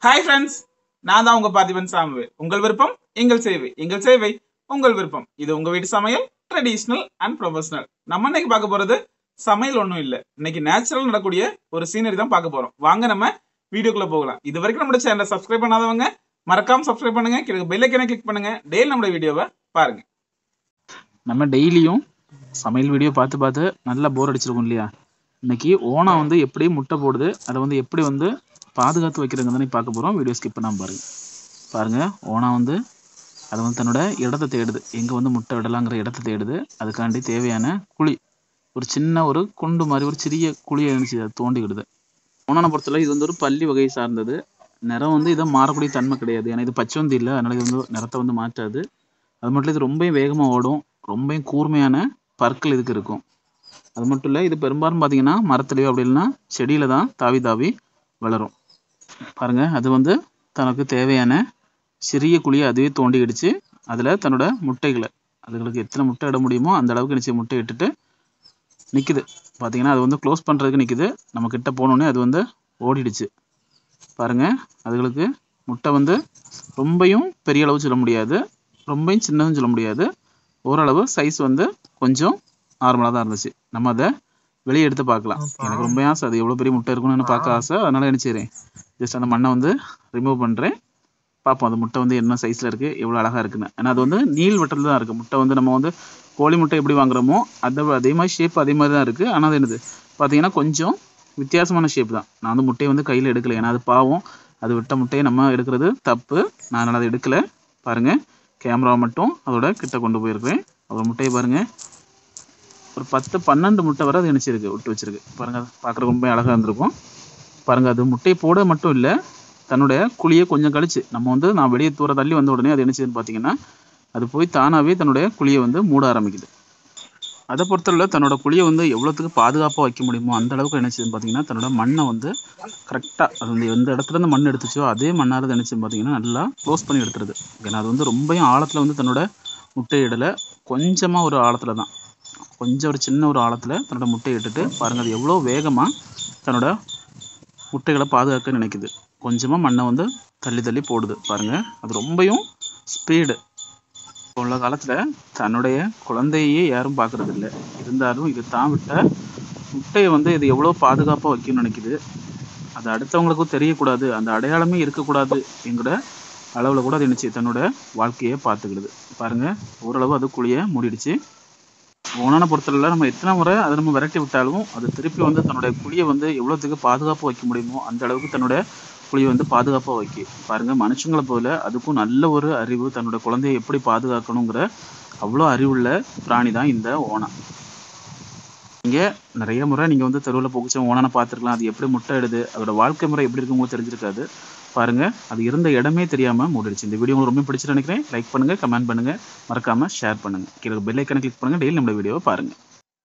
hi friends நான் தான் உங்க பார்த்திபன் சாமுவேல் உங்கள் விருப்பம் எங்கள் சேவை எங்கள் சேவை உங்கள் விருப்பம் இது உங்க வீட்டு சமையல் ட்ரெடிஷ்னல் அண்ட் ப்ரொஃபஷனல் நம்ம இன்னைக்கு பார்க்க போறது சமையல் ஒன்றும் இல்லை இன்னைக்கு நேச்சுரல் நடக்கூடிய ஒரு சீனரி தான் பார்க்க போறோம் வாங்க நம்ம வீடியோக்குள்ள போகலாம் இது வரைக்கும் நம்மளோட சேனலை சப்ஸ்கிரைப் பண்ணாதவங்க மறக்காம சப்ஸ்கிரைப் பண்ணுங்க கீழே பெல் ஐக்கனை கிளிக் பண்ணுங்க டெய்லி நம்மளோட வீடியோவை பாருங்க நம்ம டெய்லியும் சமையல் வீடியோ பார்த்து பார்த்து நல்லா போர் அடிச்சிருக்கோம் இல்லையா இன்னைக்கு ஓணம் வந்து எப்படி முட்டை போடுது அதை வந்து எப்படி வந்து பாதுகாத்து வைக்கிறதுங்க தானே பார்க்க போகிறோம் வீடியோ ஸ்கிப் பண்ணாமல் பாருங்க பாருங்க ஓணம் வந்து அது வந்து தன்னோட இடத்த தேடுது எங்கே வந்து முட்டை விடலாங்கிற இடத்த தேடுது அதுக்காண்டி தேவையான குழி ஒரு சின்ன ஒரு குண்டு மாதிரி ஒரு சிறிய குழியை எழுந்துச்சு அதை தோண்டிக்கிடுது ஓணனை பொறுத்தவரை இது வந்து ஒரு பள்ளி வகையை சார்ந்தது நிறம் வந்து இதை மாறக்கூடிய தன்மை கிடையாது ஏன்னா இது பச்சை இல்லை அதனால இது வந்து நிறத்தை வந்து மாற்றாது அது மட்டும் இல்லை இது ரொம்ப வேகமாக ஓடும் ரொம்பவும் கூர்மையான பற்கள் இதுக்கு இருக்கும் அது மட்டும் இல்லை இது பெரும்பாலும் பார்த்தீங்கன்னா மரத்துலையோ அப்படி இல்லைன்னா செடியில தான் தாவி தாவி வளரும் பாருங்க அது வந்து தனக்கு தேவையான சிறிய குழியை அதுவே தோண்டி அடிச்சு அதில் தன்னோட முட்டைகளை அதுகளுக்கு எத்தனை முட்டை இட முடியுமோ அந்த அளவுக்கு நிச்சய முட்டை இட்டுட்டு நிற்குது பார்த்தீங்கன்னா அது வந்து க்ளோஸ் பண்ணுறதுக்கு நிற்குது நம்ம கிட்ட போனோடனே அது வந்து ஓடிடுச்சு பாருங்க அதுகளுக்கு முட்டை வந்து ரொம்பையும் பெரிய அளவு சொல்ல முடியாது ரொம்பவும் சின்னதும் சொல்ல முடியாது ஓரளவு சைஸ் வந்து கொஞ்சம் நார்மலாக தான் இருந்துச்சு நம்ம அதை வெளியே எடுத்து பார்க்கலாம் எனக்கு ரொம்ப ஆசை அது எவ்வளோ பெரிய முட்டை இருக்கும்னு பார்க்க ஆசை அதனால என்ன செய்றேன் ஜஸ்ட் அந்த மண்ணை வந்து ரிமூவ் பண்ணுறேன் பார்ப்போம் அந்த முட்டை வந்து என்ன சைஸில் இருக்குது எவ்வளோ அழகாக இருக்குன்னு ஏன்னா அது வந்து நீள் வட்டத்தில் தான் இருக்குது முட்டை வந்து நம்ம வந்து கோழி முட்டை எப்படி வாங்குறோமோ அதை அதே மாதிரி ஷேப் அதே மாதிரி தான் இருக்குது ஆனால் அது என்னது பார்த்தீங்கன்னா கொஞ்சம் வித்தியாசமான ஷேப் தான் நான் வந்து முட்டையை வந்து கையில் எடுக்கல ஏன்னா அது பாவம் அது விட்ட முட்டையை நம்ம எடுக்கிறது தப்பு நான் அதனால் அதை எடுக்கலை பாருங்கள் கேமராவை மட்டும் அதோட கிட்ட கொண்டு போயிருக்கிறேன் அதோட முட்டையை பாருங்கள் ஒரு பத்து பன்னெண்டு முட்டை வரை அது இணைச்சிருக்கு விட்டு வச்சிருக்கு பாருங்கள் அது பார்க்குறதுக்கு ரொம்ப அழகாக இருந்திருக்கும் பாருங்கள் அது முட்டையை போட மட்டும் இல்லை தன்னுடைய குழியை கொஞ்சம் கழிச்சு நம்ம வந்து நான் வெளியே தூர தள்ளி வந்த உடனே அது என்னச்சுன்னு பார்த்தீங்கன்னா அது போய் தானாகவே தன்னுடைய குழியை வந்து மூட ஆரம்பிக்குது அதை பொறுத்தவரை தன்னோட குழியை வந்து எவ்வளோத்துக்கு பாதுகாப்பாக வைக்க முடியுமோ அந்த அளவுக்கு என்னச்சுன்னு பார்த்தீங்கன்னா தன்னோட மண்ணை வந்து கரெக்டாக அது வந்து எந்த இடத்துல இருந்து மண் எடுத்துச்சோ அதே மண்ணால் நினச்சுன்னு பார்த்தீங்கன்னா நல்லா க்ளோஸ் பண்ணி எடுத்துருது ஏன்னா அது வந்து ரொம்பவும் ஆழத்தில் வந்து தன்னோட முட்டையிடலை கொஞ்சமாக ஒரு ஆழத்தில் தான் கொஞ்சம் ஒரு சின்ன ஒரு ஆழத்தில் தன்னோட முட்டையை இட்டுட்டு பாருங்கள் அது எவ்வளோ வேகமாக தன்னோட முட்டைகளை பாதுகாக்க நினைக்குது கொஞ்சமாக மண்ணை வந்து தள்ளி தள்ளி போடுது பாருங்கள் அது ரொம்பவும் ஸ்பீடு இப்போ உள்ள காலத்தில் தன்னுடைய குழந்தையே யாரும் பார்க்கறது இல்லை இருந்தாலும் இது தான் விட்ட முட்டையை வந்து இது எவ்வளோ பாதுகாப்பாக வைக்கணும்னு நினைக்குது அது அடுத்தவங்களுக்கும் தெரியக்கூடாது அந்த அடையாளமே இருக்கக்கூடாது என்கிற அளவில் கூட அது நினச்சி தன்னோட வாழ்க்கையை பார்த்துக்கிடுது பாருங்கள் ஓரளவு அது குழியை மூடிடுச்சு ஓனான பொறுத்தவரையில் நம்ம எத்தனை முறை அதை நம்ம விரட்டி விட்டாலும் அது திருப்பி வந்து தன்னுடைய குழியை வந்து எவ்வளோத்துக்கு பாதுகாப்பாக வைக்க முடியுமோ அந்த அளவுக்கு தன்னுடைய குழியை வந்து பாதுகாப்பாக வைக்கி பாருங்க மனுஷங்களை போல அதுக்கும் நல்ல ஒரு அறிவு தன்னோட குழந்தையை எப்படி பாதுகாக்கணுங்கிற அவ்வளோ அறிவுள்ள பிராணி தான் இந்த ஓணம் இங்கே நிறைய முறை நீங்கள் வந்து தெருவில் போக்குச்ச ஓனானை பார்த்துருக்கலாம் அது எப்படி முட்டை இடுது அதோட வாழ்க்கை முறை எப்படி இருக்குமோ தெரிஞ்சிருக்காது பாருங்க அது இருந்த இடமே தெரியாமல் மூடிடுச்சு இந்த வீடியோ உங்களுக்கு ரொம்ப பிடிச்சிட்டு நினைக்கிறேன் லைக் பண்ணுங்க கமெண்ட் பண்ணுங்க மறக்காம ஷேர் பண்ணுங்க கீழே பெல் ஐக்கனை கிளிக் பண்ணுங்க டெய்லி நம்ம வீடியோவை பாருங்க